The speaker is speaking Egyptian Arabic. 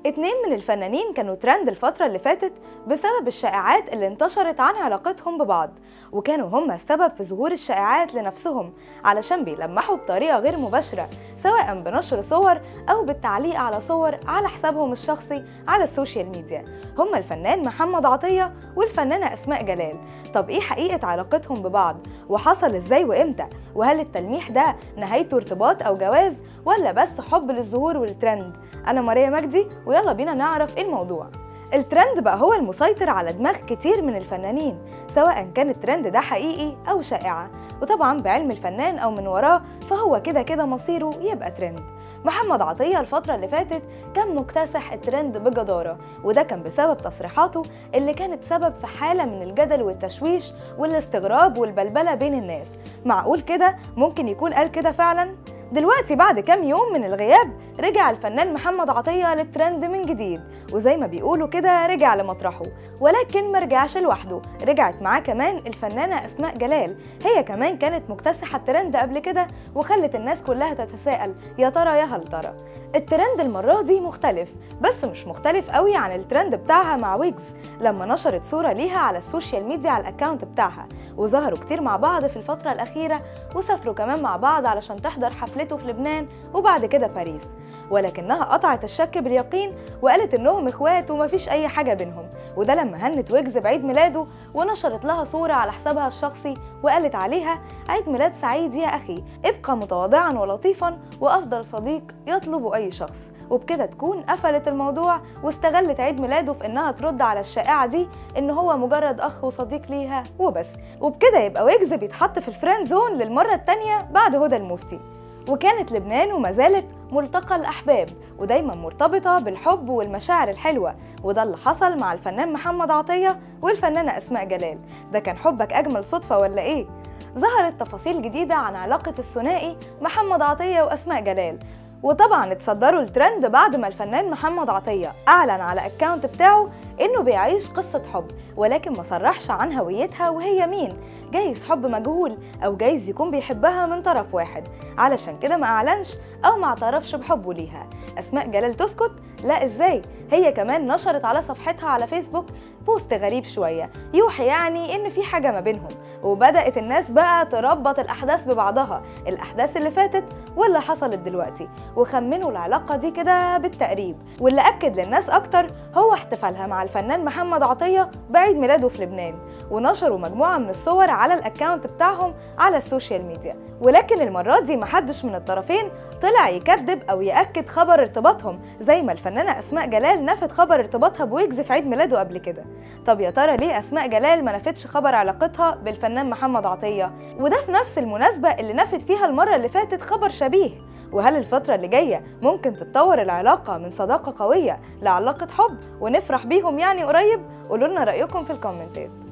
اتنين من الفنانين كانوا ترند الفترة اللي فاتت بسبب الشائعات اللي انتشرت عن علاقتهم ببعض وكانوا هم السبب في ظهور الشائعات لنفسهم علشان بيلمحوا بطريقة غير مباشرة سواء بنشر صور أو بالتعليق على صور على حسابهم الشخصي على السوشيال ميديا هم الفنان محمد عطية والفنانة أسماء جلال طب إيه حقيقة علاقتهم ببعض وحصل إزاي وإمتى وهل التلميح ده نهايته ارتباط أو جواز ولا بس حب للظهور والترند أنا ماريا مجدي ويلا بينا نعرف إيه الموضوع الترند بقى هو المسيطر على دماغ كتير من الفنانين سواء كان الترند ده حقيقي أو شائعة وطبعا بعلم الفنان أو من وراه فهو كده كده مصيره يبقى ترند محمد عطية الفترة اللي فاتت كان مكتسح الترند بجدارة وده كان بسبب تصريحاته اللي كانت سبب في حالة من الجدل والتشويش والاستغراب والبلبلة بين الناس معقول كده ممكن يكون قال كده فعلا؟ دلوقتي بعد كام يوم من الغياب رجع الفنان محمد عطية للترند من جديد وزي ما بيقولوا كده رجع لمطرحه ولكن ما رجعش لوحده رجعت معاه كمان الفنانة أسماء جلال هي كمان كانت مكتسحة الترند قبل كده وخلت الناس كلها تتساءل يا ترى يا هل ترى الترند المرة دي مختلف بس مش مختلف قوي عن الترند بتاعها مع ويجز لما نشرت صورة ليها على السوشيال ميديا على الأكاونت بتاعها وظهروا كتير مع بعض في الفترة الأخيرة وسافروا كمان مع بعض علشان تحضر حفلته في لبنان وبعد كده باريس ولكنها قطعت الشك باليقين وقالت انهم اخوات ومفيش اي حاجه بينهم وده لما هنت ويجز بعيد ميلاده ونشرت لها صوره على حسابها الشخصي وقالت عليها عيد ميلاد سعيد يا اخي ابقى متواضعا ولطيفا وافضل صديق يطلب اي شخص وبكده تكون قفلت الموضوع واستغلت عيد ميلاده في انها ترد على الشائعه دي ان هو مجرد اخ وصديق ليها وبس وبكده يبقى ويجز بيتحط في الفريند زون للمره الثانيه بعد هدى المفتي وكانت لبنان وما زالت ملتقى الأحباب ودايما مرتبطة بالحب والمشاعر الحلوة وده اللي حصل مع الفنان محمد عطية والفنانة أسماء جلال ده كان حبك أجمل صدفة ولا إيه؟ ظهرت تفاصيل جديدة عن علاقة الثنائي محمد عطية وأسماء جلال وطبعا اتصدروا الترند بعد ما الفنان محمد عطية أعلن على أكاونت بتاعه إنه بيعيش قصة حب ولكن ما صرحش عن هويتها وهي مين جايز حب مجهول أو جايز يكون بيحبها من طرف واحد علشان كده ما أعلنش أو ما اعترفش بحبه ليها أسماء جلال تسكت؟ لا إزاي؟ هي كمان نشرت على صفحتها على فيسبوك بوست غريب شوية يوحي يعني إن في حاجة ما بينهم وبدأت الناس بقى تربط الأحداث ببعضها الأحداث اللي فاتت واللي حصلت دلوقتي وخمنوا العلاقة دي كده بالتقريب واللي أكد للناس أكتر هو احتفالها مع الفنان محمد عطية بعيد ميلاده في لبنان ونشروا مجموعة من الصور على الأكاونت بتاعهم على السوشيال ميديا ولكن المرة دي محدش من الطرفين طلع يكذب أو يأكد خبر ارتباطهم زي ما الفنانة أسماء جلال نفت خبر ارتباطها بويجز في عيد ميلاده قبل كده طب يا ترى ليه أسماء جلال ما نفتش خبر علاقتها بالفنان محمد عطية وده في نفس المناسبة اللي نفت فيها المرة اللي فاتت خبر شبيه وهل الفترة اللي جاية ممكن تتطور العلاقة من صداقة قوية لعلاقة حب ونفرح بيهم يعني قريب؟ قولوا لنا رأيكم في الكومنتات